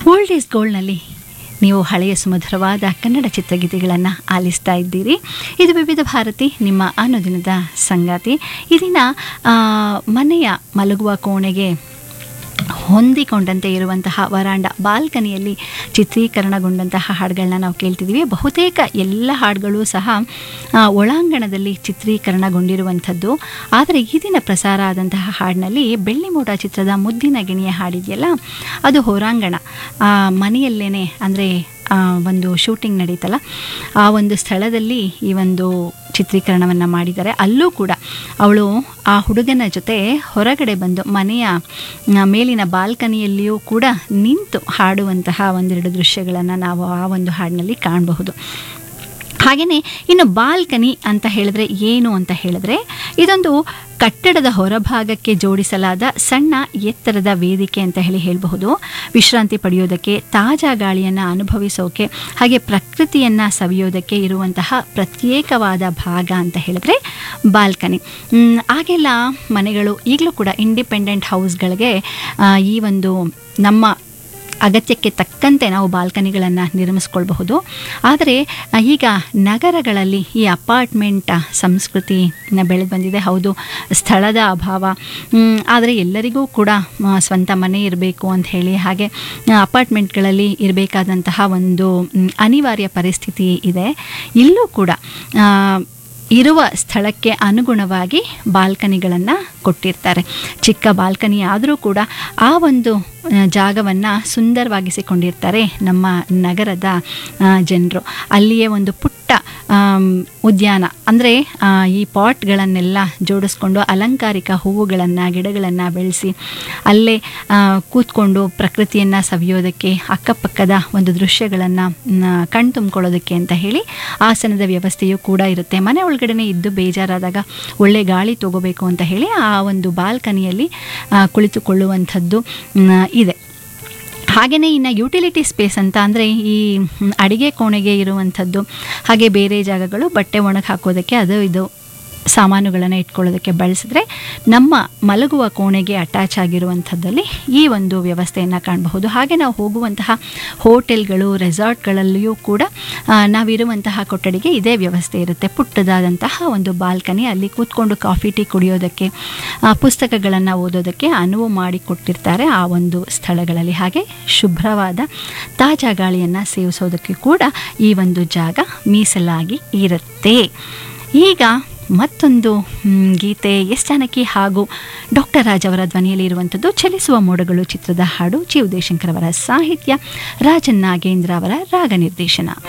old is ಗೋಲ್ಡ್ನಲ್ಲಿ ನೀವು ಹಳೆಯ ಸುಮಧುರವಾದ ಕನ್ನಡ ಚಿತ್ರಗೀತೆಗಳನ್ನು ಆಲಿಸ್ತಾ ಇದ್ದೀರಿ ಇದು ವಿವಿಧ ಭಾರತಿ ನಿಮ್ಮ ಅನುದಿನದ ಸಂಗಾತಿ ಇದನ್ನ ಆ, ಮನೆಯ ಮಲಗುವ ಕೋಣೆಗೆ ಹೊಂದಿಕೊಂಡಂತೆ ಇರುವಂತಹ ವರಾಂಡ ಬಾಲ್ಕನಿಯಲ್ಲಿ ಚಿತ್ರೀಕರಣಗೊಂಡಂತಹ ಹಾಡುಗಳನ್ನ ನಾವು ಕೇಳ್ತಿದ್ದೀವಿ ಬಹುತೇಕ ಎಲ್ಲ ಹಾಡುಗಳು ಸಹ ಆ, ಒಳಾಂಗಣದಲ್ಲಿ ಚಿತ್ರೀಕರಣಗೊಂಡಿರುವಂಥದ್ದು ಆದರೆ ಈ ದಿನ ಪ್ರಸಾರ ಆದಂತಹ ಹಾಡಿನಲ್ಲಿ ಬೆಳ್ಳಿ ಮೋಡ ಚಿತ್ರದ ಮುದ್ದಿನ ಗಿಣಿಯ ಹಾಡಿದೆಯಲ್ಲ ಅದು ಹೊರಾಂಗಣ ಆ, ಮನೆಯಲ್ಲೇನೆ ಅಂದರೆ ಒಂದು ಶೂಟಿಂಗ್ ನಡೀತಲ್ಲ ಆ ಒಂದು ಸ್ಥಳದಲ್ಲಿ ಈ ಒಂದು ಚಿತ್ರೀಕರಣವನ್ನು ಮಾಡಿದ್ದಾರೆ ಅಲ್ಲೂ ಕೂಡ ಅವಳು ಆ ಹುಡುಗನ ಜೊತೆ ಹೊರಗಡೆ ಬಂದು ಮನೆಯ ಆ, ಮೇಲಿನ ಬಾಲ್ಕನಿಯಲ್ಲಿಯೂ ಕೂಡ ನಿಂತು ಹಾಡುವಂತಹ ಒಂದೆರಡು ದೃಶ್ಯಗಳನ್ನು ನಾವು ಆ ಒಂದು ಹಾಡಿನಲ್ಲಿ ಕಾಣಬಹುದು ಹಾಗೆಯೇ ಇನ್ನು ಬಾಲ್ಕನಿ ಅಂತ ಹೇಳಿದ್ರೆ ಏನು ಅಂತ ಹೇಳಿದ್ರೆ ಇದೊಂದು ಕಟ್ಟಡದ ಹೊರಭಾಗಕ್ಕೆ ಜೋಡಿಸಲಾದ ಸಣ್ಣ ಎತ್ತರದ ವೇದಿಕೆ ಅಂತ ಹೇಳಿ ಹೇಳಬಹುದು ವಿಶ್ರಾಂತಿ ಪಡೆಯೋದಕ್ಕೆ ತಾಜಾ ಗಾಳಿಯನ್ನು ಅನುಭವಿಸೋಕೆ ಹಾಗೆ ಪ್ರಕೃತಿಯನ್ನು ಸವಿಯೋದಕ್ಕೆ ಇರುವಂತಹ ಪ್ರತ್ಯೇಕವಾದ ಭಾಗ ಅಂತ ಹೇಳಿದ್ರೆ ಬಾಲ್ಕನಿ ಮ್, ಆಗೆಲ್ಲ ಮನೆಗಳು ಈಗಲೂ ಕೂಡ ಇಂಡಿಪೆಂಡೆಂಟ್ ಹೌಸ್ಗಳಿಗೆ ಆ, ಈ ಒಂದು ನಮ್ಮ ಅಗತ್ಯಕ್ಕೆ ತಕ್ಕಂತೆ ನಾವು ಬಾಲ್ಕನಿಗಳನ್ನು ನಿರ್ಮಿಸ್ಕೊಳ್ಬಹುದು ಆದರೆ ಆ, ಈಗ ನಗರಗಳಲ್ಲಿ ಈ ಅಪಾರ್ಟ್ಮೆಂಟ್ ಸಂಸ್ಕೃತಿ ಬೆಳೆದು ಬಂದಿದೆ ಹೌದು ಸ್ಥಳದ ಅಭಾವ ಮ್, ಆದರೆ ಎಲ್ಲರಿಗೂ ಕೂಡ ಆ, ಸ್ವಂತ ಮನೆ ಇರಬೇಕು ಅಂತ ಹೇಳಿ ಹಾಗೆ ಆ, ಅಪಾರ್ಟ್ಮೆಂಟ್ಗಳಲ್ಲಿ ಇರಬೇಕಾದಂತಹ ಒಂದು ಮ್, ಅನಿವಾರ್ಯ ಪರಿಸ್ಥಿತಿ ಇದೆ ಇಲ್ಲೂ ಕೂಡ ಆ, ಇರುವ ಸ್ಥಳಕ್ಕೆ ಅನುಗುಣವಾಗಿ ಬಾಲ್ಕನಿಗಳನ್ನು ಕೊಟ್ಟಿರ್ತಾರೆ ಚಿಕ್ಕ ಬಾಲ್ಕನಿ ಆದರೂ ಕೂಡ ಆ ಒಂದು ಜಾಗವನ್ನು ಸುಂದರವಾಗಿಸಿಕೊಂಡಿರ್ತಾರೆ ನಮ್ಮ ನಗರದ ಜನರು ಅಲ್ಲಿಯೇ ಒಂದು ಪುಟ್ಟ ಆಮ್, ಉದ್ಯಾನ ಅಂದರೆ ಈ ಪಾಟ್ಗಳನ್ನೆಲ್ಲ ಜೋಡಿಸ್ಕೊಂಡು ಅಲಂಕಾರಿಕ ಹೂವುಗಳನ್ನು ಗಿಡಗಳನ್ನು ಬೆಳೆಸಿ ಅಲ್ಲೇ ಆ, ಕೂತ್ಕೊಂಡು ಪ್ರಕೃತಿಯನ್ನು ಸವಿಯೋದಕ್ಕೆ ಅಕ್ಕಪಕ್ಕದ ಒಂದು ದೃಶ್ಯಗಳನ್ನು ಕಣ್ ತುಂಬಿಕೊಳ್ಳೋದಕ್ಕೆ ಅಂತ ಹೇಳಿ ಆಸನದ ವ್ಯವಸ್ಥೆಯೂ ಕೂಡ ಇರುತ್ತೆ ಮನೆ ಒಳಗಡೆ ಇದ್ದು ಬೇಜಾರಾದಾಗ ಒಳ್ಳೆ ಗಾಳಿ ತಗೋಬೇಕು ಅಂತ ಹೇಳಿ ಆ ಒಂದು ಬಾಲ್ಕನಿಯಲ್ಲಿ ಆ, ಕುಳಿತುಕೊಳ್ಳುವಂಥದ್ದು ಮ್, ಇದೆ ಹಾಗೆಯೇ ಇನ್ನು ಯುಟಿಲಿಟಿ ಸ್ಪೇಸ್ ಅಂತ ಅಂದರೆ ಈ ಮ್, ಅಡಿಗೆ ಕೋಣೆಗೆ ಇರುವಂಥದ್ದು ಹಾಗೆ ಬೇರೆ ಜಾಗಗಳು ಬಟ್ಟೆ ಒಣಗಿ ಹಾಕೋದಕ್ಕೆ ಅದು ಇದು ಸಾಮಾನುಗಳನ್ನು ಇಟ್ಕೊಳ್ಳೋದಕ್ಕೆ ಬಳಸಿದ್ರೆ ನಮ್ಮ ಮಲಗುವ ಕೋಣೆಗೆ ಅಟ್ಯಾಚ್ ಆಗಿರುವಂಥದ್ದಲ್ಲಿ ಈ ಒಂದು ವ್ಯವಸ್ಥೆಯನ್ನು ಕಾಣಬಹುದು ಹಾಗೆ ನಾವು ಹೋಗುವಂತಹ ಹೋಟೆಲ್ಗಳು ರೆಸಾರ್ಟ್ಗಳಲ್ಲಿಯೂ ಕೂಡ ಆ, ನಾವಿರುವಂತಹ ಕೊಠಡಿಗೆ ಇದೇ ವ್ಯವಸ್ಥೆ ಇರುತ್ತೆ ಪುಟ್ಟದಾದಂತಹ ಒಂದು ಬಾಲ್ಕನಿ ಅಲ್ಲಿ ಕೂತ್ಕೊಂಡು ಕಾಫಿ ಟೀ ಕುಡಿಯೋದಕ್ಕೆ ಆ, ಪುಸ್ತಕಗಳನ್ನು ಓದೋದಕ್ಕೆ ಅನುವು ಮಾಡಿಕೊಟ್ಟಿರ್ತಾರೆ ಆ ಒಂದು ಸ್ಥಳಗಳಲ್ಲಿ ಹಾಗೆ ಶುಭ್ರವಾದ ತಾಜಾ ಗಾಳಿಯನ್ನು ಸೇವಿಸೋದಕ್ಕೆ ಕೂಡ ಈ ಒಂದು ಜಾಗ ಮೀಸಲಾಗಿ ಇರುತ್ತೆ ಈಗ ಮತ್ತೊಂದು ಮ್, ಗೀತೆ ಎಸ್ ಜಾನಕಿ ಹಾಗೂ ಡಾಕ್ಟರ್ ರಾಜ್ ಅವರ ಧ್ವನಿಯಲ್ಲಿ ಇರುವಂಥದ್ದು ಚಲಿಸುವ ಮೋಡಗಳು ಚಿತ್ರದ ಹಾಡು ಜಿ ಉದಯಶಂಕರ್ ಅವರ ಸಾಹಿತ್ಯ ರಾಜನ್ ನಾಗೇಂದ್ರ ಅವರ ರಾಗ ನಿರ್ದೇಶನ